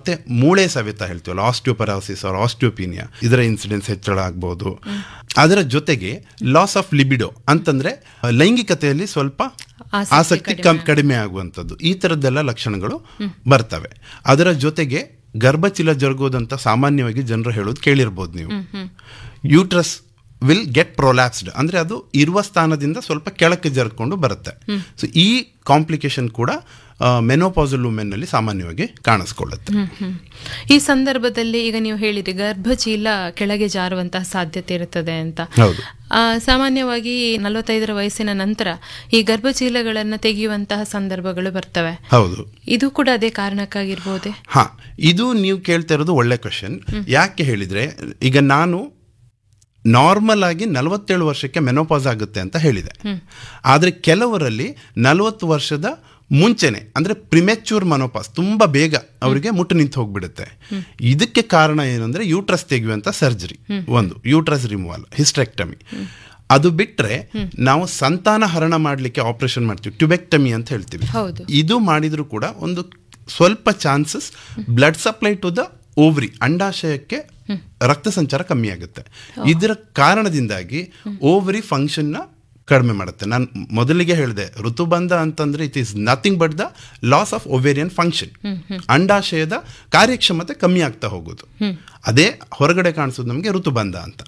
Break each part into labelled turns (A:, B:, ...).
A: ಮತ್ತೆ ಮೂಳೆ ಸವೆತ ಹೇಳ್ತೀವಲ್ಲ ಆಸ್ಟಿಯೋಪರಾಸಿಸ್ ಆರ್ ಆಸ್ಟಿಯೋಪಿನಿಯಾ ಇದರ ಇನ್ಸಿಡೆನ್ಸ್ ಹೆಚ್ಚಳ ಆಗ್ಬೋದು ಅದರ ಜೊತೆಗೆ ಲಾಸ್ ಆಫ್ ಲಿಬಿಡೋ ಅಂತಂದ್ರೆ ಆ, ಲೈಂಗಿಕತೆಯಲ್ಲಿ ಸ್ವಲ್ಪ
B: ಆಸಕ್ತಿ
A: ಆಸಕ್ತಿ ಕಮ್- ಕಡಿಮೆ ಆಗುವಂಥದ್ದು ಈ ತರದ್ದೆಲ್ಲ ಲಕ್ಷಣಗಳು ಬರ್ತವೆ ಅದರ ಜೊತೆಗೆ ಗರ್ಭಚೀಲ ಜರುಗೋದಂತ ಸಾಮಾನ್ಯವಾಗಿ ಜನರು ಹೇಳೋದು ಕೇಳಿರ್ಬೋದು ನೀವು ಯೂಟ್ರಸ್ ವಿಲ್ ಗೆಟ್ ಪ್ರೊಲ್ಯಾಪ್ಸ್ಡ್ ಅಂದ್ರೆ ಅದು ಇರುವ ಸ್ಥಾನದಿಂದ ಸ್ವಲ್ಪ ಕೆಳಕ್ಕೆ ಜರ್ಕೊಂಡು ಬರುತ್ತೆ ಸೊ ಈ ಕಾಂಪ್ಲಿಕೇಶನ್ ಕೂಡ ಮೆನೋಪಾಸಲ್ ವುಮೆನ್ನಲ್ಲಿ ಸಾಮಾನ್ಯವಾಗಿ ಕಾಣಿಸ್ಕೊಳ್ಳುತ್ತೆ
B: ಹ್ಮ್, ಹ್ಮ್. ಈ ಸಂದರ್ಭದಲ್ಲಿ ಈಗ ನೀವು ಹೇಳಿದ್ರಿ ಗರ್ಭಚೀಲ ಕೆಳಗೆ ಜಾರುವಂತಹ ಸಾಧ್ಯತೆ ಇರುತ್ತದೆ ಅಂತ
A: ಹೌದು.
B: ಆ, ಸಾಮಾನ್ಯವಾಗಿ ನಲವತ್ತೈದರ ವಯಸ್ಸಿನ ನಂತರ ಈ ಗರ್ಭಚೀಲಗಳನ್ನ ತೆಗೆಯುವಂತಹ ಸಂದರ್ಭಗಳು ಬರ್ತವೆ
A: ಹೌದು
B: ಇದು ಕೂಡ ಅದೇ ಕಾರಣಕ್ಕಾಗಿರ್ಬೋದೇ
A: ಹಾ ಇದು ನೀವು ಕೇಳ್ತಾ ಇರೋದು ಒಳ್ಳೆ ಕ್ವಶನ್ ಯಾಕೆ ಹೇಳಿದ್ರೆ ಈಗ ನಾನು ನಾರ್ಮಲ್ ಆಗಿ ನಲವತ್ತೇಳು ವರ್ಷಕ್ಕೆ ಮೆನೋಪಾಸ್ ಆಗುತ್ತೆ ಅಂತ ಹೇಳಿದೆ ಆದರೆ ಕೆಲವರಲ್ಲಿ ನಲವತ್ತು ವರ್ಷದ ಮುಂಚೆನೆ ಅಂದ್ರೆ ಪ್ರಿಮೆಚ್ಯೂರ್ ಮನೋಪಾಸ್ ತುಂಬಾ ಬೇಗ ಅವರಿಗೆ ಮುಟ್ಟು ನಿಂತು ಹೋಗ್ಬಿಡುತ್ತೆ ಇದಕ್ಕೆ ಕಾರಣ ಏನಂದ್ರೆ ಯೂಟ್ರಸ್ ತೆಗೆಯುವಂತ ಸರ್ಜರಿ ಒಂದು ಯೂಟ್ರಸ್ ರಿಮೂವಲ್ ಹಿಸ್ಟ್ರೆಕ್ಟಮಿ ಅದು ಬಿಟ್ರೆ ನಾವು ಸಂತಾನ ಹರಣ ಮಾಡಲಿಕ್ಕೆ ಆಪರೇಷನ್ ಮಾಡ್ತೀವಿ ಟ್ಯುಬೆಕ್ಟಮಿ ಅಂತ ಹೇಳ್ತೀವಿ
B: ಹೌದು.
A: ಇದು ಮಾಡಿದ್ರು ಕೂಡ ಒಂದು ಸ್ವಲ್ಪ chances blood supply to the ovary ಅಂಡಾಶಯಕ್ಕೆ ರಕ್ತ ಸಂಚಾರ ಕಮ್ಮಿ ಆಗುತ್ತೆ ಇದರ ಕಾರಣದಿಂದಾಗಿ ಓವರಿ ಫಂಕ್ಷನ್ನ ಕಡಿಮೆ ಮಾಡುತ್ತೆ ನಾನು ಮೊದಲಿಗೆ ಹೇಳಿದೆ ಋತುಬಂಧ ಅಂತಂದ್ರೆ it is nothing but the loss of ovarian function ಅಂಡಾಶಯದ ಕಾರ್ಯಕ್ಷಮತೆ ಕಮ್ಮಿ ಆಗ್ತಾ ಹೋಗೋದು ಅದೇ ಹೊರಗಡೆ ಕಾಣಿಸೋದು ನಮಗೆ ಋತುಬಂಧ ಅಂತ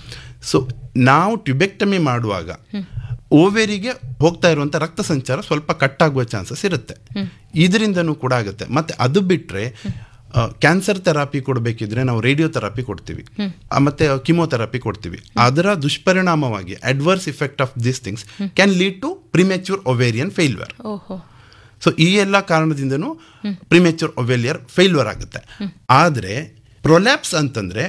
A: ಸೊ ನಾವು ಟ್ಯುಬೆಕ್ಟಮಿ ಮಾಡುವಾಗ ಓವೇರಿಗೆ ಹೋಗ್ತಾ ಇರುವಂತ ರಕ್ತ ಸಂಚಾರ ಸ್ವಲ್ಪ ಕಟ್ ಆಗುವ ಚಾನ್ಸಸ್ ಇರುತ್ತೆ ಇದರಿಂದನೂ ಕೂಡ ಆಗುತ್ತೆ ಮತ್ತೆ ಅದು ಬಿಟ್ರೆ ಕ್ಯಾನ್ಸರ್ ಥೆರಪಿ ಕೊಡಬೇಕಿದ್ರೆ ನಾವು ರೇಡಿಯೋ ಥೆರಪಿ ಕೊಡ್ತೀವಿ ಆ, ಮತ್ತೆ ಕಿಮೋಥೆರಪಿ ಕೊಡ್ತೀವಿ ಅದರ ದುಷ್ಪರಿಣಾಮವಾಗಿ adverse effect of this things can lead to premature ovarian failure
B: ಓಹೋ
A: ಸೊ ಈ ಎಲ್ಲ ಕಾರಣದಿಂದನೂ ಪ್ರಿಮೆಚ್ಯೂರ್ ಒವೆಲಿಯರ್ ಫೇಲ್ಯೂರ್ ಆಗುತ್ತೆ ಆದರೆ ಪ್ರೊಲ್ಯಾಪ್ಸ್ ಅಂತಂದ್ರೆ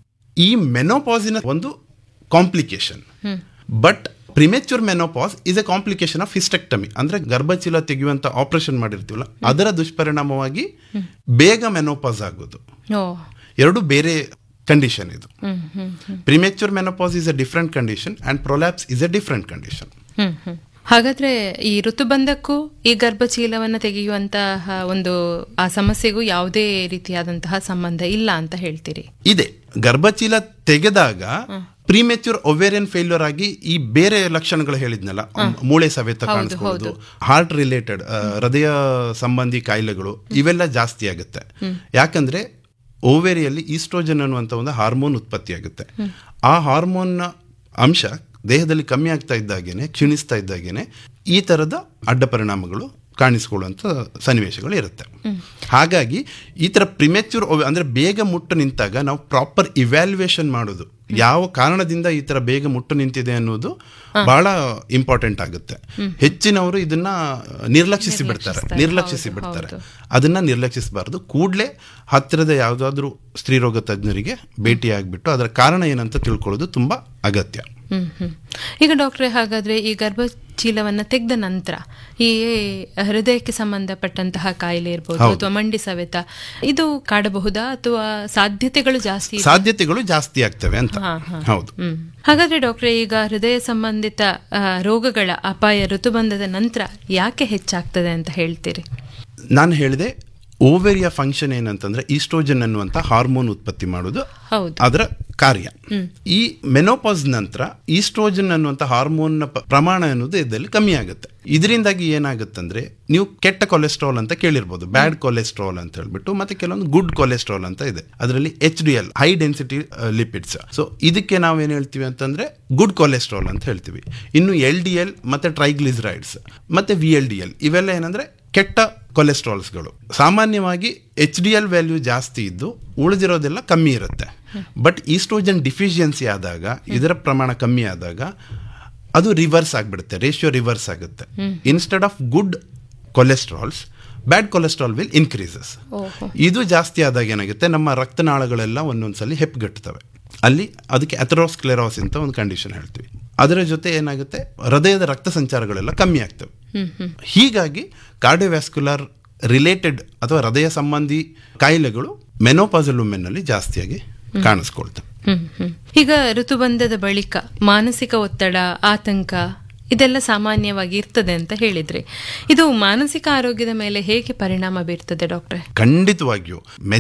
A: ಈ ಮೆನೋಪಾಸಿನ ಒಂದು complication but premature menopause is a complication of hysterectomy ಅಂದ್ರೆ ಗರ್ಭಚೀಲ ತೆಗೆಯುವಂತ ಆಪರೇಷನ್ ಮಾಡಿರ್ತೀವಲ್ಲ ಅದರ ದುಷ್ಪರಿಣಾಮವಾಗಿ ಬೇಗ ಮೆನೋಪಾಸ್ ಆಗೋದು
B: ಓ
A: ಎರಡು ಬೇರೆ ಕಂಡೀಷನ್ ಇದು
B: hmm hmm hmm
A: premature menopause is a different condition and prolapse is a different condition
B: hmm hmm ಹಾಗಾದ್ರೆ ಈ ಋತುಬಂಧಕ್ಕೂ ಈ ಗರ್ಭಚೀಲವನ್ನ ತೆಗೆಯುವಂತಹ ಒಂದು ಆ ಸಮಸ್ಯೆಗೂ ಯಾವುದೇ ರೀತಿಯಾದಂತಹ ಸಂಬಂಧ ಇಲ್ಲ ಅಂತ ಹೇಳ್ತೀರಿ
A: ಇದೆ ಗರ್ಭಚೀಲ ತೆಗೆದಾಗ ಪ್ರಿಮೆಚ್ಯೂರ್ ಒವೇರಿಯನ್ ಫೇಲ್ಯೂರ್ ಆಗಿ ಈ ಬೇರೆ ಲಕ್ಷಣಗಳು ಹೇಳಿದ್ನಲ್ಲ ಮೂಳೆ ಸವೆತ ಕಾಣಿಸ್ಕೊಳ್ಳೋದು ಹಾರ್ಟ್ ರಿಲೇಟೆಡ್ ಹೃದಯ ಸಂಬಂಧಿ ಕಾಯಿಲೆಗಳು ಇವೆಲ್ಲ ಜಾಸ್ತಿ ಆಗುತ್ತೆ ಯಾಕಂದ್ರೆ ಓವೇರಿಯಲ್ಲಿ ಈಸ್ಟ್ರೋಜನ್ ಅನ್ನುವಂಥ ಒಂದು ಹಾರ್ಮೋನ್ ಉತ್ಪತ್ತಿ ಆಗುತ್ತೆ ಆ ಹಾರ್ಮೋನ್ನ ಅಂಶ ದೇಹದಲ್ಲಿ ಕಮ್ಮಿ ಆಗ್ತಾ ಇದ್ದಾಗೇನೆ ಕ್ಷೀಣಿಸ್ತಾ ಇದ್ದಾಗೇನೆ ಈ ತರದ ಅಡ್ಡ ಪರಿಣಾಮಗಳು ಕಾಣಿಸ್ಕೊಳ್ಳುವಂಥ ಸನ್ನಿವೇಶಗಳು ಇರುತ್ತೆ ಹಾಗಾಗಿ ಈ ತರ ಪ್ರಿಮೆಚ್ಯೂರ್ ಅಂದ್ರೆ ಬೇಗ ಮುಟ್ಟು ನಿಂತಾಗ ನಾವು ಪ್ರಾಪರ್ ಇವ್ಯಾಲ್ಯೂಯೇಷನ್ ಮಾಡೋದು ಯಾವ ಕಾರಣದಿಂದ ಈ ತರ ಬೇಗ ಮುಟ್ಟು ನಿಂತಿದೆ ಅನ್ನೋದು ಬಹಳ ಇಂಪಾರ್ಟೆಂಟ್ ಆಗುತ್ತೆ ಹೆಚ್ಚಿನವರು ಇದನ್ನ ನಿರ್ಲಕ್ಷಿಸಿ ಬಿಡ್ತಾರೆ ನಿರ್ಲಕ್ಷಿಸಿ ಬಿಡ್ತಾರೆ ಅದನ್ನ ನಿರ್ಲಕ್ಷಿಸಬಾರದು ಕೂಡಲೇ ಹತ್ತಿರದ ಯಾವುದಾದ್ರೂ ಸ್ತ್ರೀರೋಗ ತಜ್ಞರಿಗೆ ಭೇಟಿ ಆಗ್ಬಿಟ್ಟು ಅದರ ಕಾರಣ ಏನಂತ ತಿಳ್ಕೊಳ್ಳೋದು ತುಂಬಾ ಅಗತ್ಯ
B: ಹ್ಮ್ ಹ್ಮ್ ಈಗ ಡಾಕ್ಟ್ರೆ ಹಾಗಾದ್ರೆ ಈ ಗರ್ಭಚೀಲವನ್ನ ತೆಗೆದ ನಂತರ ಈ ಹೃದಯಕ್ಕೆ ಸಂಬಂಧಪಟ್ಟಂತಹ ಕಾಯಿಲೆ ಇರ್ಬೋದು ಅಥವಾ ಮಂಡಿ ಸವೆತ ಇದು ಕಾಡಬಹುದಾ ಅಥವಾ ಸಾಧ್ಯತೆಗಳು ಜಾಸ್ತಿ ಇದೆ?
A: ಸಾಧ್ಯತೆಗಳು ಜಾಸ್ತಿ ಆಗ್ತವೆ ಅಂತ
B: ಹಾ, ಹಾ.
A: ಹೌದು
B: ಹ್ಮ್. ಹಾಗಾದ್ರೆ ಡಾಕ್ಟ್ರೆ ಈಗ ಹೃದಯ ಸಂಬಂಧಿತ ಆ, ರೋಗಗಳ ಅಪಾಯ ಋತುಬಂಧದ ನಂತರ ಯಾಕೆ ಹೆಚ್ಚಾಗ್ತದೆ ಅಂತ ಹೇಳ್ತೀರಿ
A: ನಾನು ಹೇಳಿದೆ ಓವೆರಿಯ ಫಂಕ್ಷನ್ ಏನಂತಂದ್ರೆ ಈಸ್ಟ್ರೋಜನ್ ಅನ್ನುವಂಥ ಹಾರ್ಮೋನ್ ಉತ್ಪತ್ತಿ ಮಾಡೋದು
B: ಹೌದು
A: ಅದರ ಕಾರ್ಯ ಈ ಮೆನೋಪಾಸ್ ನಂತರ ಈಸ್ಟ್ರೋಜನ್ ಅನ್ನುವಂಥ ಹಾರ್ಮೋನ್ ಪ್ರಮಾಣ ಅನ್ನೋದು ಇದರಲ್ಲಿ ಕಮ್ಮಿ ಆಗುತ್ತೆ ಇದರಿಂದಾಗಿ ಏನಾಗುತ್ತಂದ್ರೆ ನೀವು ಕೆಟ್ಟ ಕೊಲೆಸ್ಟ್ರಾಲ್ ಅಂತ ಕೇಳಿರ್ಬೋದು ಬ್ಯಾಡ್ ಕೊಲೆಸ್ಟ್ರಾಲ್ ಅಂತ ಹೇಳ್ಬಿಟ್ಟು ಮತ್ತೆ ಕೆಲವೊಂದು ಗುಡ್ ಕೊಲೆಸ್ಟ್ರಾಲ್ ಅಂತ ಇದೆ ಅದರಲ್ಲಿ H D L high density lipids so ಇದಕ್ಕೆ ನಾವೇನು ಹೇಳ್ತೀವಿ ಅಂತಂದ್ರೆ ಗುಡ್ ಕೊಲೆಸ್ಟ್ರಾಲ್ ಅಂತ ಹೇಳ್ತೀವಿ ಇನ್ನು ಎಲ್ ಡಿ ಎಲ್ ಮತ್ತೆ ಟ್ರೈಗ್ಲಿಸರೈಡ್ಸ್ ಮತ್ತೆ ವಿ ಎಲ್ ಡಿ ಎಲ್ ಇವೆಲ್ಲ ಏನಂದ್ರೆ ಕೆಟ್ಟ ಕೊಲೆಸ್ಟ್ರಾಲ್ಸ್ಗಳು ಸಾಮಾನ್ಯವಾಗಿ ಎಚ್ ಡಿ ಎಲ್ ವ್ಯಾಲ್ಯೂ ಜಾಸ್ತಿ ಇದ್ದು ಉಳಿದಿರೋದೆಲ್ಲ ಕಮ್ಮಿ ಇರುತ್ತೆ ಬಟ್ ಈಸ್ಟ್ರೋಜನ್ ಡಿಫಿಷಿಯನ್ಸಿ ಆದಾಗ ಇದರ ಪ್ರಮಾಣ ಕಮ್ಮಿ ಆದಾಗ ಅದು ರಿವರ್ಸ್ ಆಗಿಬಿಡುತ್ತೆ ರೇಷಿಯೋ ರಿವರ್ಸ್ ಆಗುತ್ತೆ instead of good cholesterols bad cholesterol will increases
B: ಓಹೋ
A: ಇದು ಜಾಸ್ತಿ ಆದಾಗ ಏನಾಗುತ್ತೆ ನಮ್ಮ ರಕ್ತನಾಳಗಳೆಲ್ಲ ಒಂದೊಂದ್ಸಲಿ ಹೆಪ್ಪುಗಟ್ಟುತ್ತವೆ ಅಲ್ಲಿ ಅದಕ್ಕೆ ಅಥೆರೋಸ್ಕ್ಲೆರೋಸ್ ಅಂತ ಒಂದು ಕಂಡೀಷನ್ ಹೇಳ್ತೀವಿ ಅದರ ಜೊತೆ ಏನಾಗುತ್ತೆ ಹೃದಯದ ರಕ್ತ ಸಂಚಾರಗಳೆಲ್ಲ ಕಮ್ಮಿ ಆಗ್ತವೆ ಹೀಗಾಗಿ ಕಾರ್ಡಿಯೋವ್ಯಾಸ್ಕ್ಯುಲರ್ ರಿಲೇಟೆಡ್ ಅಥವಾ ಹೃದಯ ಸಂಬಂಧಿ ಕಾಯಿಲೆಗಳು ಮೆನೋಪಾಸಲ್ ವುಮೆನ್ನಲ್ಲಿ ಜಾಸ್ತಿಯಾಗಿ ಕಾಣಿಸ್ಕೊಳ್ತವೆ
B: ಹ್ಮ್ ಹ್ಮ್ ಈಗ ಋತುಬಂಧದ ಬಳಿಕ ಮಾನಸಿಕ ಒತ್ತಡ ಆತಂಕ ಇದೆಲ್ಲ ಸಾಮಾನ್ಯವಾಗಿ ಇರ್ತದೆ ಅಂತ ಹೇಳಿದ್ರಿ ಇದು ಮಾನಸಿಕ ಆರೋಗ್ಯದ ಮೇಲೆ ಹೇಗೆ ಪರಿಣಾಮ ಬೀರ್ತದೆ ಡಾಕ್ಟ್ರೆ
A: ಖಂಡಿತವಾಗಿಯೂ